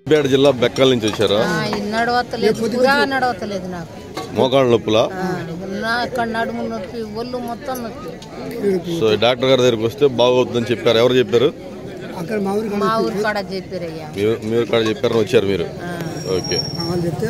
పేట జిల్లా బెక్కల నుంచి వచ్చారా ఆ, ఇది నడవతలేదు పురా నడవతలేదు నాకు మోకాళ్ళ నొప్పులా ఆ, నా ఇక్కడ నడుము నొప్పి ఒళ్ళు మొత్తం నొప్పి సో ఈ డాక్టర్ గారి దగ్గరికి వస్తే బాగవుతుందని చెప్పారు ఎవరు చెప్పారు అక్కడ మా ఊరికి మా ఊరు కాడ చెప్పారయ్యా మీరు మీరు కాడ చెప్పారని వచ్చారు మీరు ఆ. ఓకే వాళ్ళు చెప్తే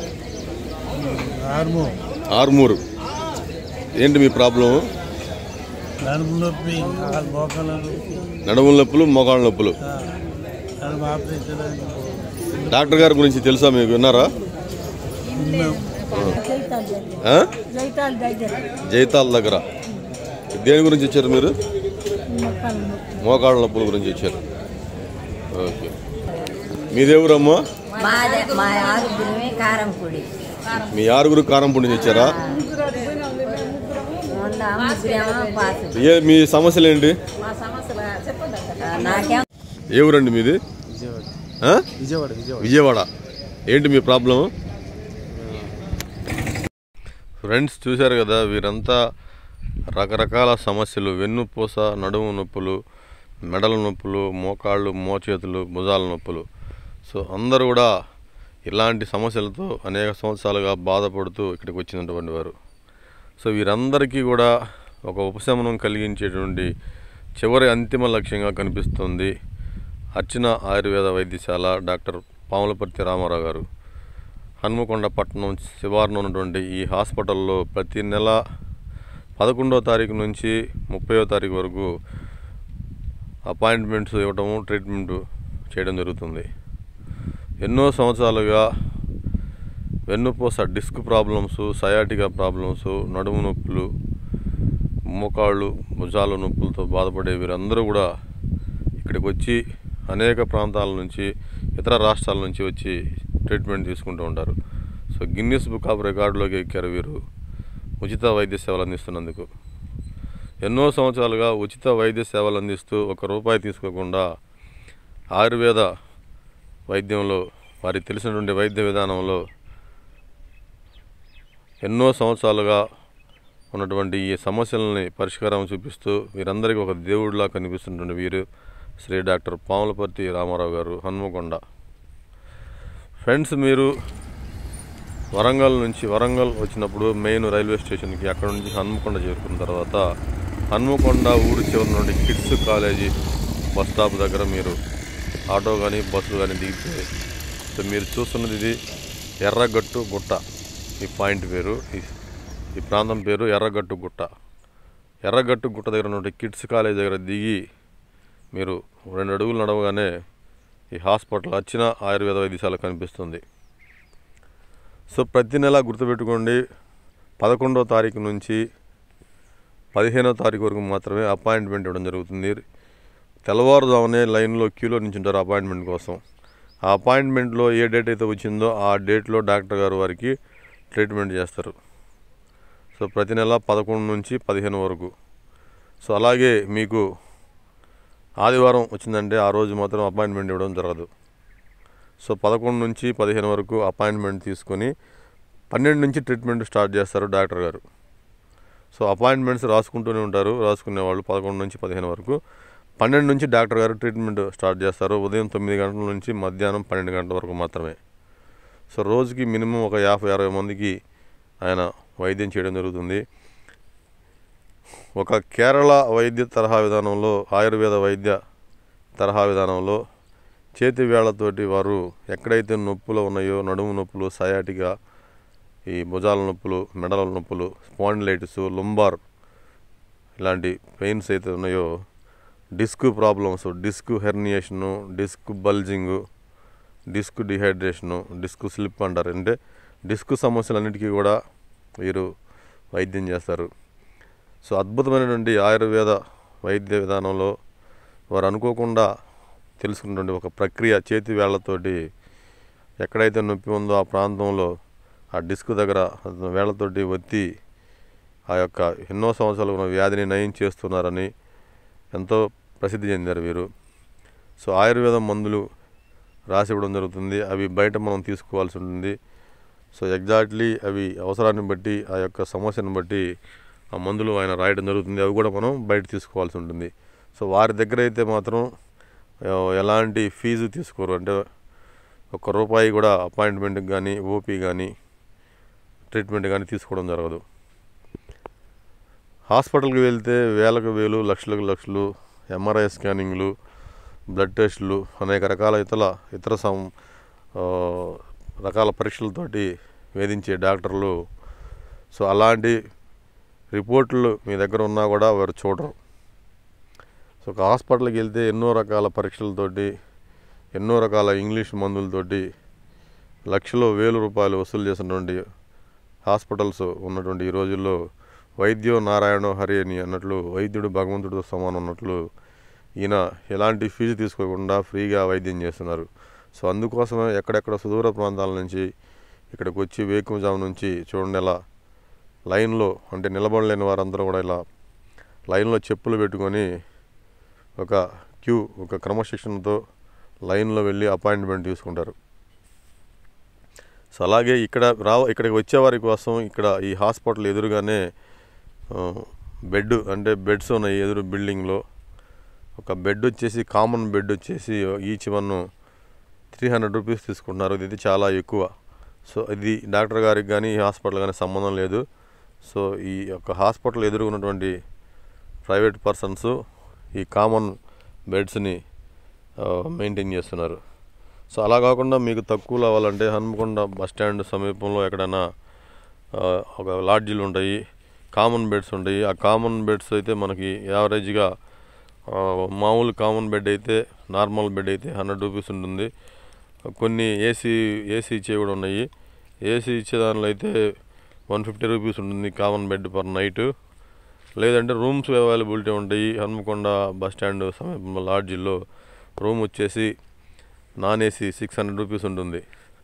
ఆర్మూరు ఏంటి మీ ప్రాబ్లం నడుము నొప్పి కాలు మోకాళ్ళ నొప్పి నడుముల నొప్పులు మోకాళ్ళ నొప్పులు ఆ, నడుము ఆపరేషన్ అయింది. డాక్టర్ గారి గురించి తెలుసా మీకు విన్నారా ఉన్నాం. ఆ? జైతాల్ దగ్గర దేని గురించి వచ్చారు మీరు మోకాళ్ళ నొప్పుల గురించి వచ్చారు ఓకే మీదేవురమ్మా మాదే మా ఆరుగురమే కారం పొడి మీ ఆరుగురు కారంపూడి నుంచి వచ్చారా మొన్న ముగ్గురేమో పాసు ఏ మీ సమస్యలు ఏంటి నాకేం ఏ ఊరండి మీది ఆ? విజయవాడ ఏంటి మీ ప్రాబ్లం ఫ్రెండ్స్ చూశారు కదా వీరంతా రకరకాల సమస్యలు వెన్నుపూస నడుము నొప్పులు మెడల నొప్పులు మోకాళ్ళు మోచేతులు భుజాల నొప్పులు సో అందరూ కూడా ఇలాంటి సమస్యలతో అనేక సంవత్సరాలుగా బాధపడుతూ ఇక్కడికి వచ్చినటువంటి వారు సో వీరందరికీ కూడా ఒక ఉపశమనం కలిగించేటువంటి చివరి అంతిమ లక్ష్యంగా కనిపిస్తుంది అర్చన ఆయుర్వేద వైద్యశాల డాక్టర్ పాములపర్తి రామారావు గారు హన్మకొండ పట్టణం శివారున ఉన్నటువంటి ఈ హాస్పిటల్లో ప్రతి నెల పదకొండవ తారీఖు నుంచి ముప్పయో తారీఖు వరకు అపాయింట్మెంట్స్ ఇవ్వటము ట్రీట్మెంట్ చేయడం జరుగుతుంది ఎన్నో సంవత్సరాలుగా వెన్నుపూస డిస్క్ ప్రాబ్లమ్స్ సయాటికా ప్రాబ్లమ్స్ నడుము నొప్పులు మోకాళ్ళు భుజాల నొప్పులతో బాధపడే వీరందరూ కూడా ఇక్కడికి వచ్చి అనేక ప్రాంతాల నుంచి ఇతర రాష్ట్రాల నుంచి వచ్చి ట్రీట్మెంట్ తీసుకుంటూ ఉంటారు సో గిన్నిస్ బుక్ ఆఫ్ రికార్డులోకి ఎక్కారు వీరు ఉచిత వైద్య సేవలు అందిస్తున్నందుకు ఎన్నో సంవత్సరాలుగా ఉచిత వైద్య సేవలు అందిస్తూ ఒక రూపాయి తీసుకోకుండా ఆయుర్వేద వైద్యంలో వారికి తెలిసినటువంటి వైద్య విధానంలో ఎన్నో సంవత్సరాలుగా ఉన్నటువంటి ఈ సమస్యలని పరిష్కారం చూపిస్తూ వీరందరికీ ఒక దేవుడిలా కనిపిస్తున్నటువంటి వీరు శ్రీ డాక్టర్ పాములపర్తి రామారావు గారు హన్మకొండ ఫ్రెండ్స్ మీరు వరంగల్ నుంచి వరంగల్ వచ్చినప్పుడు మెయిన్ రైల్వే స్టేషన్కి అక్కడ నుంచి హన్మకొండ చేరుకున్న తర్వాత హన్మకొండ ఊరు చివరి నుండి కిడ్స్ కాలేజీ బస్ స్టాప్ దగ్గర మీరు ఆటో కానీ బస్సు కానీ దిగితే సో మీరు చూస్తున్నది ఇది ఎర్రగట్టు గుట్ట ఈ పాయింట్ పేరు ఈ- ఈ ప్రాంతం పేరు ఎర్రగట్టు గుట్ట ఎర్రగట్టు గుట్ట దగ్గర నుండి కిడ్స్ కాలేజ్ దగ్గర దిగి మీరు రెండు అడుగులు నడవగానే ఈ హాస్పిటల్ వచ్చిన ఆయుర్వేద వైద్యశాల కనిపిస్తుంది సో ప్రతి నెల గుర్తుపెట్టుకోండి పదకొండో తారీఖు నుంచి పదిహేనో తారీఖు వరకు మాత్రమే అపాయింట్మెంట్ ఇవ్వడం జరుగుతుంది తెల్లవారుజామునే లైన్లో క్యూలో నించుంటారు అపాయింట్మెంట్ కోసం ఆ అపాయింట్మెంట్లో ఏ డేట్ అయితే వచ్చిందో ఆ డేట్లో డాక్టర్ గారు వారికి ట్రీట్మెంట్ చేస్తారు సో ప్రతి నెల పదకొండు నుంచి పదిహేను వరకు సో అలాగే మీకు ఆదివారం వచ్చిందంటే ఆ రోజు మాత్రం అపాయింట్మెంట్ ఇవ్వడం జరగదు సో పదకొండు నుంచి పదిహేను వరకు అపాయింట్మెంట్ తీసుకొని పన్నెండు నుంచి ట్రీట్మెంట్ స్టార్ట్ చేస్తారు డాక్టర్ గారు సో అపాయింట్మెంట్స్ రాసుకుంటూనే ఉంటారు రాసుకునే వాళ్ళు పదకొండు నుంచి పదిహేను వరకు పన్నెండు నుంచి డాక్టర్ గారు ట్రీట్మెంట్ స్టార్ట్ చేస్తారు ఉదయం తొమ్మిది గంటల నుంచి మధ్యాహ్నం పన్నెండు గంటల వరకు మాత్రమే సో రోజుకి మినిమం ఒక యాభై అరవై మందికి ఆయన వైద్యం చేయడం జరుగుతుంది ఒక కేరళ వైద్య తరహా విధానంలో ఆయుర్వేద వైద్య తరహా విధానంలో చేతి వేళ్లతోటి వారు ఎక్కడైతే నొప్పులు ఉన్నాయో నడుము నొప్పులు సయాటిగా ఈ భుజాల నొప్పులు మెడల నొప్పులు స్పాండిలైటిస్ లుంబార్ ఇలాంటి పెయిన్స్ అయితే ఉన్నాయో disc problems disc herniation disc bulging disc dehydration disc slip అంటారు అంటే డిస్క్ సమస్యలన్నిటికీ కూడా వీరు వైద్యం చేస్తారు సో అద్భుతమైనటువంటి ఆయుర్వేద వైద్య విధానంలో వారు అనుకోకుండా తెలుసుకున్నటువంటి ఒక ప్రక్రియ చేతి వేళ్లతోటి ఎక్కడైతే నొప్పి ఉందో ఆ ప్రాంతంలో ఆ డిస్క్ దగ్గర వేళ్లతోటి ఒత్తి ఆ యొక్క ఎన్నో సంవత్సరాలు ఉన్న వ్యాధిని నయం చేస్తున్నారని ఎంతో ప్రసిద్ధి చెందారు వీరు సో ఆయుర్వేద మందులు రాసి ఇవ్వడం జరుగుతుంది అవి బయట మనం తీసుకోవాల్సి ఉంటుంది సో ఎగ్జాక్ట్లీ అవి అవసరాన్ని బట్టి ఆ యొక్క సమస్యను బట్టి ఆ మందులు ఆయన రాయడం జరుగుతుంది అవి కూడా మనం బయట తీసుకోవాల్సి ఉంటుంది సో వారి దగ్గర అయితే మాత్రం ఆ, ఎలాంటి ఫీజు తీసుకోరు అంటే ఒక్క రూపాయి కూడా అపాయింట్మెంట్కి కానీ ఓపీ కానీ ట్రీట్మెంట్ కానీ తీసుకోవడం జరగదు హాస్పిటల్కి వెళ్తే వేలకు వేలు లక్షలకు లక్షలు ఎంఆర్ఐ స్కానింగ్లు బ్లడ్ టెస్టులు అనేక రకాల ఇతర ఇతర సం ఆ, రకాల పరీక్షలతోటి వేధించే డాక్టర్లు సో అలాంటి రిపోర్ట్లు మీ దగ్గర ఉన్నా కూడా వారు చూడరు సో ఒక హాస్పిటల్కి వెళ్తే ఎన్నో రకాల పరీక్షలతోటి ఎన్నో రకాల ఇంగ్లీష్ మందులతోటి లక్షలు వేలు రూపాయలు వసూలు చేసినటువంటి హాస్పిటల్స్ ఉన్నటువంటి ఈ రోజుల్లో వైద్యో నారాయణ హరి అని అన్నట్లు వైద్యుడు భగవంతుడితో సమానం అన్నట్లు ఈయన ఎలాంటి ఫీజు తీసుకోకుండా ఫ్రీగా వైద్యం చేస్తున్నారు సో అందుకోసమే ఎక్కడెక్కడ సుదూర ప్రాంతాల నుంచి ఇక్కడికి వచ్చి వేకువజాము నుంచి చూడండి ఎలా లైన్లో అంటే నిలబడలేని వారందరూ కూడా ఇలా లైన్లో చెప్పులు పెట్టుకొని ఒక క్యూ ఒక క్రమశిక్షణతో లైన్లో వెళ్ళి అపాయింట్మెంట్ తీసుకుంటారు సో అలాగే ఇక్కడ రావ ఇక్కడికి వచ్చేవారి కోసం ఇక్కడ ఈ హాస్పిటల్ ఎదురుగానే ఆ, బెడ్ అంటే బెడ్స్ ఉన్నాయి ఎదురు బిల్డింగ్లో ఒక బెడ్ వచ్చేసి కామన్ బెడ్ వచ్చేసి each one three hundred rupees తీసుకుంటున్నారు ఇది చాలా ఎక్కువ సో ఇది డాక్టర్ గారికి కానీ ఈ హాస్పిటల్ కానీ సంబంధం లేదు సో ఈ యొక్క హాస్పిటల్ ఎదుర్కొన్నటువంటి ప్రైవేట్ పర్సన్స్ ఈ కామన్ బెడ్స్ని మెయింటైన్ చేస్తున్నారు సో అలా కాకుండా మీకు తక్కువలో అవ్వాలంటే హన్మకొండ బస్ స్టాండ్ సమీపంలో ఎక్కడైనా ఆ, ఒక లాడ్జీలు ఉంటాయి కామన్ బెడ్స్ ఉంటాయి ఆ కామన్ బెడ్స్ అయితే మనకి యావరేజ్గా ఆ, మామూలు కామన్ బెడ్ అయితే నార్మల్ బెడ్ అయితే హండ్రెడ్ రూపీస్ ఉంటుంది కొన్ని ఏసీ ఏసీ ఇచ్చే కూడా ఉన్నాయి ఏసీ ఇచ్చే దానిలో అయితే వన్ ఫిఫ్టీ రూపీస్ ఉంటుంది కామన్ బెడ్ పర్ నైట్ లేదంటే రూమ్స్ అవైలబిలిటీ ఉంటాయి హన్మకొండ బస్ స్టాండ్ సమీపంలో లాడ్జీల్లో రూమ్ వచ్చేసి non AC six hundred rupees ఉంటుంది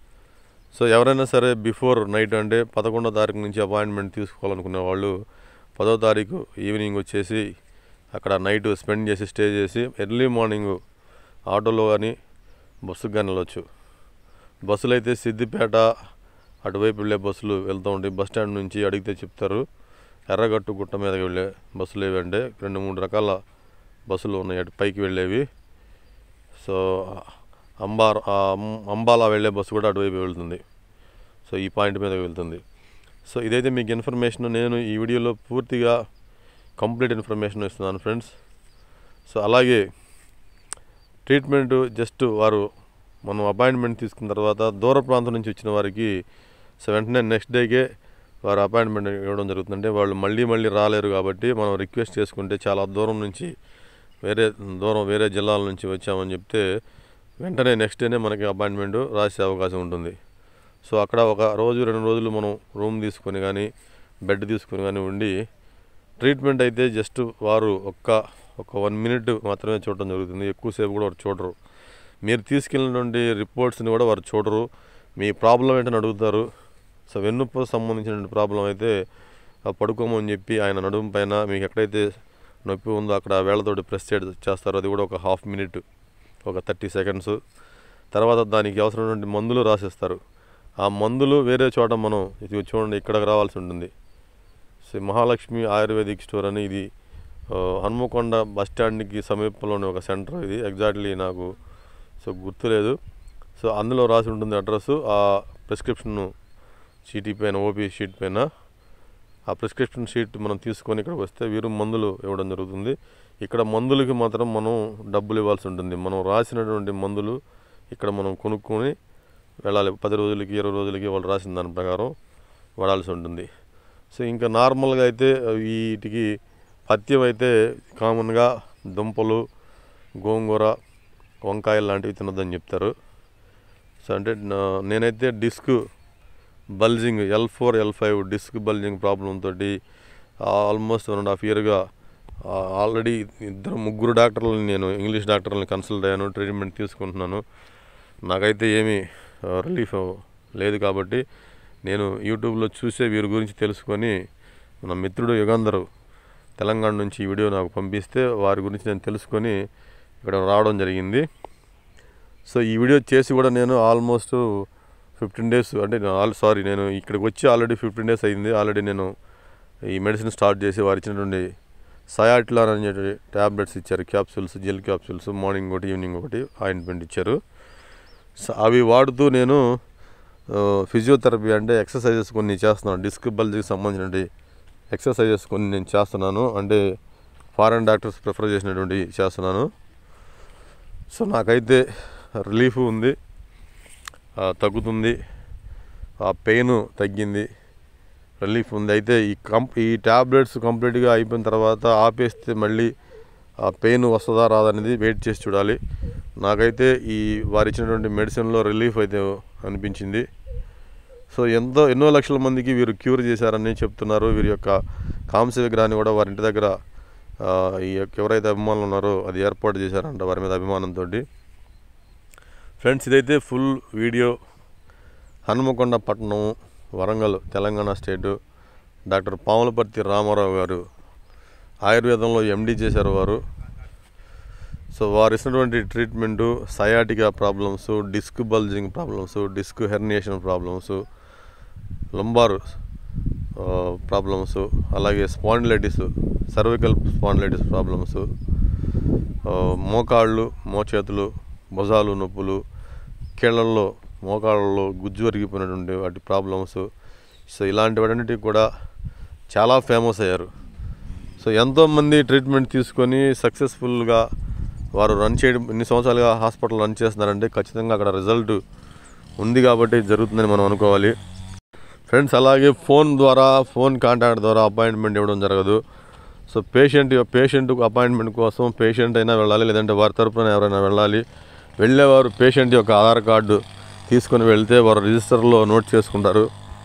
సో ఎవరైనా సరే బిఫోర్ నైట్ అంటే పదకొండో తారీఖు నుంచి అపాయింట్మెంట్ తీసుకోవాలనుకునే వాళ్ళు పదో తారీఖు ఈవినింగ్ వచ్చేసి అక్కడ నైట్ స్పెండ్ చేసి స్టే చేసి ఎర్లీ మార్నింగ్ ఆటోలో కానీ బస్సుకు కానీ వెళ్ళొచ్చు బస్సులు అయితే సిద్దిపేట అటువైపు వెళ్ళే బస్సులు వెళ్తూ ఉంటాయి బస్ స్టాండ్ నుంచి అడిగితే చెప్తారు ఎర్రగట్టు గుట్ట మీదకి వెళ్ళే బస్సులు ఏవంటే రెండు మూడు రకాల బస్సులు ఉన్నాయి అటు పైకి వెళ్ళేవి సో అంబార్ ఆ అం- అంబాలా వెళ్ళే బస్సు కూడా అటువైపు వెళ్తుంది సో ఈ పాయింట్ మీద వెళ్తుంది సో ఇదైతే మీకు ఇన్ఫర్మేషన్ నేను ఈ వీడియోలో పూర్తిగా కంప్లీట్ ఇన్ఫర్మేషన్ ఇస్తున్నాను ఫ్రెండ్స్ సో అలాగే ట్రీట్మెంట్ జస్ట్ వారు మనం అపాయింట్మెంట్ తీసుకున్న తర్వాత దూర ప్రాంతం నుంచి వచ్చిన వారికి సో వెంటనే నెక్స్ట్ డేకే వారు అపాయింట్మెంట్ ఇవ్వడం జరుగుతుంది అంటే వాళ్ళు మళ్ళీ మళ్ళీ రాలేరు కాబట్టి మనం రిక్వెస్ట్ చేసుకుంటే చాలా దూరం నుంచి వేరే దూరం వేరే జిల్లాల నుంచి వచ్చామని చెప్తే వెంటనే నెక్స్ట్ డేనే మనకి అపాయింట్మెంట్ రాసే అవకాశం ఉంటుంది సో అక్కడ ఒక రోజు రెండు రోజులు మనం రూమ్ తీసుకొని కానీ బెడ్ తీసుకొని కానీ ఉండి ట్రీట్మెంట్ అయితే జస్ట్ వారు ఒక్క ఒక వన్ మినిట్ మాత్రమే చూడటం జరుగుతుంది ఎక్కువసేపు కూడా వారు చూడరు మీరు తీసుకెళ్ళినటువంటి రిపోర్ట్స్ని కూడా వారు చూడరు మీ ప్రాబ్లం ఏంటని అడుగుతారు సో వెన్నుపు సంబంధించిన ప్రాబ్లం అయితే ఆ పడుకోమని చెప్పి ఆయన నడుము పైన మీకు ఎక్కడైతే నొప్పి ఉందో అక్కడ వేళ్ళతోటి ప్రెస్ చేయడం చేస్తారో అది కూడా ఒక హాఫ్ మినిట్ ఒక థర్టీ సెకండ్స్ తర్వాత దానికి అవసరమైనటువంటి మందులు రాసిస్తారు ఆ మందులు వేరే చోట మనం ఇది చూడండి ఇక్కడికి రావాల్సి ఉంటుంది శ్రీ మహాలక్ష్మి ఆయుర్వేదిక్ స్టోర్ అని ఇది ఆ, హన్మకొండ బస్ స్టాండ్కి సమీపంలోని ఒక సెంటర్ ఇది ఎగ్జాక్ట్లీ నాకు సో గుర్తులేదు సో అందులో రాసి ఉంటుంది అడ్రస్ ఆ ప్రిస్క్రిప్షన్ చీటీ పైన ఓపీ షీట్ పైన ఆ ప్రిస్క్రిప్షన్ షీట్ మనం తీసుకొని ఇక్కడికి వస్తే వీరు మందులు ఇవ్వడం జరుగుతుంది ఇక్కడ మందులకి మాత్రం మనం డబ్బులు ఇవ్వాల్సి ఉంటుంది మనం రాసినటువంటి మందులు ఇక్కడ మనం కొనుక్కొని వెళ్ళాలి పది రోజులకి ఇరవై రోజులకి వాళ్ళు రాసిన దాని ప్రకారం వాడాల్సి ఉంటుంది సో ఇంకా నార్మల్గా అయితే వీటికి పథ్యం అయితే కామన్గా దుంపలు గోంగూర వంకాయలు లాంటివి తినొద్దని చెప్తారు సో అంటే నా- నేనైతే disc bulging L four L five disc bulging problem తోటి ఆల్మోస్ట్ వన్ అండ్ హాఫ్ ఇయర్గా ఆల్రెడీ ఇద్దరు ముగ్గురు డాక్టర్లను నేను ఇంగ్లీష్ డాక్టర్లను కన్సల్ట్ అయ్యాను ట్రీట్మెంట్ తీసుకుంటున్నాను నాకైతే ఏమీ రిలీఫ్ లేదు కాబట్టి నేను యూట్యూబ్లో చూసే వీరి గురించి తెలుసుకొని మన మిత్రుడు యుగంధర్ తెలంగాణ నుంచి ఈ వీడియో నాకు పంపిస్తే వారి గురించి నేను తెలుసుకొని ఇక్కడ రావడం జరిగింది సో ఈ వీడియో చేసి కూడా నేను ఆల్మోస్ట్ ఫిఫ్టీన్ డేస్ అంటే ఆల్ సారీ నేను ఇక్కడికి వచ్చి ఆల్రెడీ ఫిఫ్టీన్ డేస్ అయింది ఆల్రెడీ నేను ఈ మెడిసిన్ స్టార్ట్ చేసి వారు ఇచ్చినటువంటి సయాటిలాన్ అనే ట్యాబ్లెట్స్ ఇచ్చారు క్యాప్సూల్స్ జెల్ క్యాప్సూల్స్ మార్నింగ్ ఒకటి ఈవినింగ్ ఒకటి ఆయింట్మెంట్ ఇచ్చారు సో అవి వాడుతూ నేను ఆ, ఫిజియోథెరపీ అంటే ఎక్సర్సైజెస్ కొన్ని చేస్తున్నాను డిస్క్ బల్జ్కి సంబంధించిన ఎక్సర్సైజెస్ కొన్ని నేను చేస్తున్నాను అంటే ఫారెన్ డాక్టర్స్ ప్రిఫర్ చేసినటువంటి చేస్తున్నాను సో నాకైతే రిలీఫ్ ఉంది ఆ, తగ్గుతుంది ఆ పెయిన్ తగ్గింది రిలీఫ్ ఉంది అయితే ఈ కం ఈ ట్యాబ్లెట్స్ కంప్లీట్గా అయిపోయిన తర్వాత ఆపేస్తే మళ్ళీ ఆ పెయిన్ వస్తుందా రాదనేది వెయిట్ చేసి చూడాలి నాకైతే ఈ వారు ఇచ్చినటువంటి మెడిసిన్లో రిలీఫ్ అయితే అనిపించింది సో ఎంతో ఎన్నో లక్షల మందికి వీరు క్యూర్ చేశారని చెప్తున్నారు వీరి యొక్క కాంస్య విగ్రహాన్ని కూడా వారి ఇంటి దగ్గర ఆ, ఈ యొక్క ఎవరైతే అభిమానులు ఉన్నారో అది ఏర్పాటు చేశారంట వారి మీద అభిమానంతో ఫ్రెండ్స్ ఇదైతే ఫుల్ వీడియో హనుమకొండ పట్టణం వరంగల్ తెలంగాణ స్టేటు డాక్టర్ పాములపర్తి రామారావు గారు ఆయుర్వేదంలో ఎండి చేశారు వారు సో వారు ఇచ్చినటువంటి treatment sciatica problems disc bulging problems disc herniation problems lumbar problems అలాగే స్పాండిలైటిస్ సర్వికల్ స్పాండిలైటిస్ ప్రాబ్లమ్స్ మోకాళ్ళు మోచేతులు భుజాలు నొప్పులు కీళ్ళల్లో మోకాళ్ళలో గుజ్జు వరిగిపోయినటువంటి వాటి ప్రాబ్లమ్స్ సో ఇలాంటివన్నిటికి కూడా చాలా ఫేమస్ అయ్యారు సో ఎంతోమంది ట్రీట్మెంట్ తీసుకొని సక్సెస్ఫుల్గా వారు రన్ చేయడం ఇన్ని సంవత్సరాలుగా హాస్పిటల్ రన్ చేస్తున్నారంటే ఖచ్చితంగా అక్కడ రిజల్ట్ ఉంది కాబట్టి జరుగుతుందని మనం అనుకోవాలి ఫ్రెండ్స్ అలాగే ఫోన్ ద్వారా ఫోన్ కాంటాక్ట్ ద్వారా అపాయింట్మెంట్ ఇవ్వడం జరగదు సో పేషెంట్ పేషెంట్ అపాయింట్మెంట్ కోసం పేషెంట్ అయినా వెళ్ళాలి లేదంటే వారి తరపున ఎవరైనా వెళ్ళాలి వెళ్ళేవారు పేషెంట్ యొక్క ఆధార్ కార్డు తీసుకొని వెళ్తే వారు రిజిస్టర్లో నోట్ చేసుకుంటారు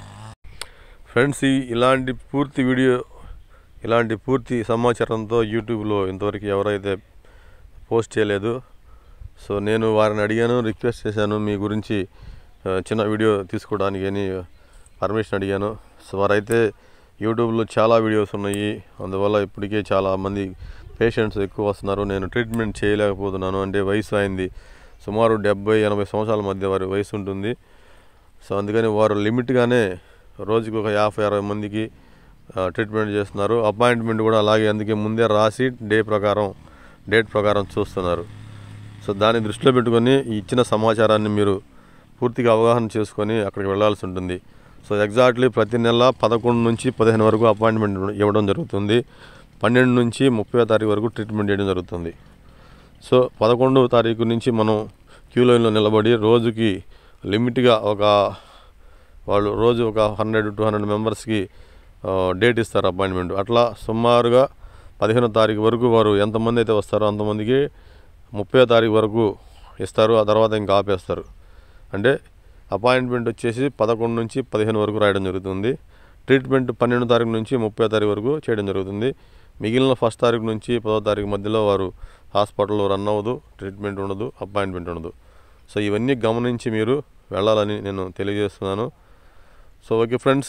ఫ్రెండ్స్ ఈ ఇలాంటి పూర్తి వీడియో ఇలాంటి పూర్తి సమాచారంతో యూట్యూబ్లో ఇంతవరకు ఎవరైతే పోస్ట్ చేయలేదు సో నేను వారిని అడిగాను రిక్వెస్ట్ చేశాను మీ గురించి ఆ, చిన్న వీడియో తీసుకోవడానికి అని పర్మిషన్ అడిగాను సో వారైతే యూట్యూబ్లో చాలా వీడియోస్ ఉన్నాయి అందువల్ల ఇప్పటికే చాలా మంది పేషెంట్స్ ఎక్కువ వస్తున్నారు నేను ట్రీట్మెంట్ చేయలేకపోతున్నాను అంటే వయసు అయింది సుమారు డెబ్బై ఎనభై సంవత్సరాల మధ్య వారి వయసు ఉంటుంది సో అందుకని వారు లిమిట్గానే రోజుకి ఒక యాభై అరవై మందికి ఆ, ట్రీట్మెంట్ చేస్తున్నారు అపాయింట్మెంట్ కూడా అలాగే అందుకే ముందే రాసి డే ప్రకారం డేట్ ప్రకారం చూస్తున్నారు సో దాన్ని దృష్టిలో పెట్టుకొని ఈ ఇచ్చిన సమాచారాన్ని మీరు పూర్తిగా అవగాహన చేసుకొని అక్కడికి వెళ్ళాల్సి ఉంటుంది సో ఎగ్జాక్ట్లీ ప్రతి నెల పదకొండు నుంచి పదిహేను వరకు అపాయింట్మెంట్ ఇవ్వడం జరుగుతుంది పన్నెండు నుంచి ముప్పై తారీఖు వరకు ట్రీట్మెంట్ చేయడం జరుగుతుంది సో పదకొండవ తారీఖు నుంచి మనం క్యూ లైన్లో నిలబడి రోజుకి లిమిట్గా ఒక వాళ్ళు రోజు ఒక హండ్రెడ్ టూ హండ్రెడ్ మెంబర్స్కి డేట్ ఇస్తారు అపాయింట్మెంట్ అట్లా సుమారుగా పదిహేనో తారీఖు వరకు వారు ఎంతమంది అయితే వస్తారో అంతమందికి ముప్పై తారీఖు వరకు ఇస్తారు ఆ తర్వాత ఇంకా ఆపేస్తారు అంటే అపాయింట్మెంట్ వచ్చేసి పదకొండు నుంచి పదిహేను వరకు రాయడం జరుగుతుంది ట్రీట్మెంట్ పన్నెండు తారీఖు నుంచి ముప్పై తారీఖు వరకు చేయడం జరుగుతుంది మిగిలిన ఫస్ట్ తారీఖు నుంచి పదో తారీఖు మధ్యలో వారు హాస్పిటల్లో రన్ అవ్వదు ట్రీట్మెంట్ ఉండదు అపాయింట్మెంట్ ఉండదు సో ఇవన్నీ గమనించి మీరు వెళ్ళాలని నేను తెలియజేస్తున్నాను సో ఓకే ఫ్రెండ్స్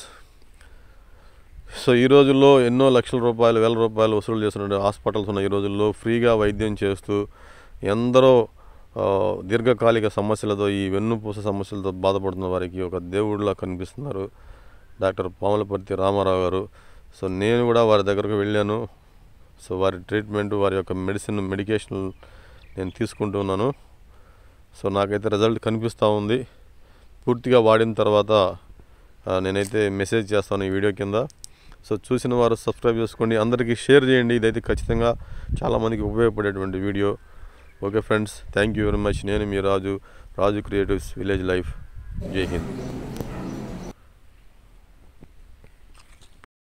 సో ఈ రోజుల్లో ఎన్నో లక్షల రూపాయలు వేల రూపాయలు వసూలు చేస్తున్న హాస్పిటల్స్ ఉన్న ఈ రోజుల్లో ఫ్రీగా వైద్యం చేస్తూ ఎందరో ఆ, దీర్ఘకాలిక సమస్యలతో ఈ వెన్నుపూస సమస్యలతో బాధపడుతున్న వారికి ఒక దేవుడిలా కనిపిస్తున్నారు డాక్టర్ పాములపర్తి రామారావు గారు సో నేను కూడా వారి దగ్గరకు వెళ్ళాను సో వారి ట్రీట్మెంట్ వారి యొక్క మెడిసిన్ మెడికేషన్ నేను తీసుకుంటున్నాను సో నాకైతే రిజల్ట్ కనిపిస్తూ ఉంది పూర్తిగా వాడిన తర్వాత ఆ, నేనైతే మెసేజ్ చేస్తాను ఈ వీడియో కింద సో చూసిన వారు సబ్స్క్రైబ్ చేసుకోండి అందరికీ షేర్ చేయండి ఇదైతే ఖచ్చితంగా చాలామందికి ఉపయోగపడేటువంటి video okay friends thank you very much నేను మీ Raju Raju creatives village life Jai Hind